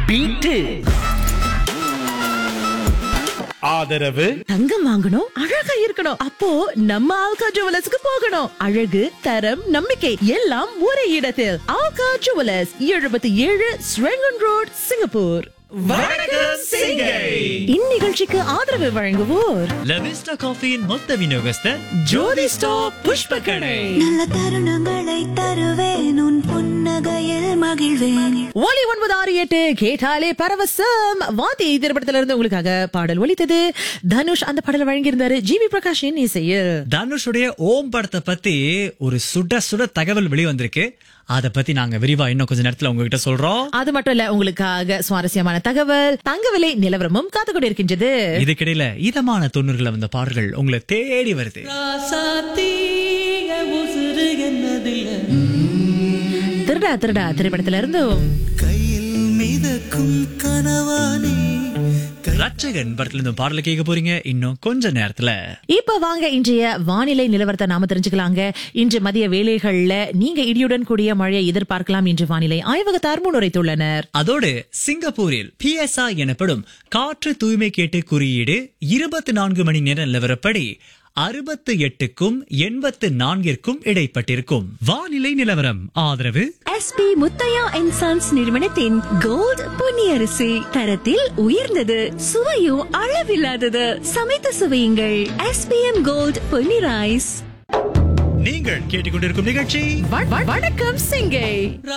beat ஆதரவு தங்கம் வாங்கணும் அழகா இருக்கணும் அப்போ நம்ம ஆல்கா ஜுவலர்ஸ்க்கு போகணும் அழகு தரம் நம்பிக்கை எல்லாம் ஒரே இடத்தில் ஆல்கா ஜுவலர்ஸ் எழுபத்தி ஏழு ஸ்ரெங்கன் ரோட் சிங்கப்பூர் வணக்கம் சிங்கை இந்நிகழ்ச்சிக்கு ஆதரவு வழங்குவோர் லவிஸ்டா காஃபியின் மொத்த விநியோகஸ்தர் ஜோதி ஸ்டாப் புஷ்ப கடை நல்ல தருணங்களை தருவேன் உன் புன்னகையில் மகிழ்வேன் ஒலி ஒன்பது ஆறு எட்டு கேட்டாலே பரவசம் வாத்தி திரைப்படத்துல இருந்து உங்களுக்காக பாடல் ஒலித்தது தனுஷ் அந்த பாடல் வழங்கியிருந்தாரு ஜிவி பிரகாஷின் இசையில் தனுஷுடைய ஓம் படத்தை பத்தி ஒரு சுட சுட தகவல் வெளிவந்திருக்கு அத பத்தி நாங்க விரிவா இன்னும் கொஞ்ச நேரத்துல உங்ககிட்ட சொல்றோம் அது மட்டும் இல்ல உங்களுக்காக சுவாரஸ்யமான தகவல் தங்க விலை நிலவரமும் காத்து கொண்டிருக்கின்றது இதுக்கிடையில இதமான தொண்ணூறுல வந்த பாடல்கள் உங்களை தேடி வருது திருடா திருடா திரைப்படத்துல இருந்தும் கையில் மிதக்கும் கனவானே ரட்சகன் படத்துல இருந்து பாடல கேட்க போறீங்க இன்னும் கொஞ்ச நேரத்துல இப்ப வாங்க இன்றைய வானிலை நிலவரத்தை நாம தெரிஞ்சுக்கலாங்க இன்று மதிய வேளைகள்ல நீங்க இடியுடன் கூடிய மழையை எதிர்பார்க்கலாம் என்று வானிலை ஆய்வகத்தார் முன்னுரைத்துள்ளனர் அதோடு சிங்கப்பூரில் பிஎஸ்ஐ எனப்படும் காற்று தூய்மை கேட்டு குறியீடு இருபத்தி நான்கு மணி நேர நிலவரப்படி அறுபத்து எட்டுக்கும் எண்பத்து நான்கிற்கும் இடைப்பட்டிருக்கும் வானிலை நிலவரம் ஆதரவு எஸ்பி முத்தையா அண்ட் சன்ஸ் நிறுவனத்தின் கோல்ட் பொன்னியரிசி தரத்தில் உயர்ந்தது சுவையும் அளவில்லாதது சமைத்து சுவையுங்கள் எஸ்பிஎம் கோல்ட் பொன்னி ரைஸ் நீங்கள் கேட்டுக்கொண்டிருக்கும் நிகழ்ச்சி வ- வ- வணக்கம் சிங்கை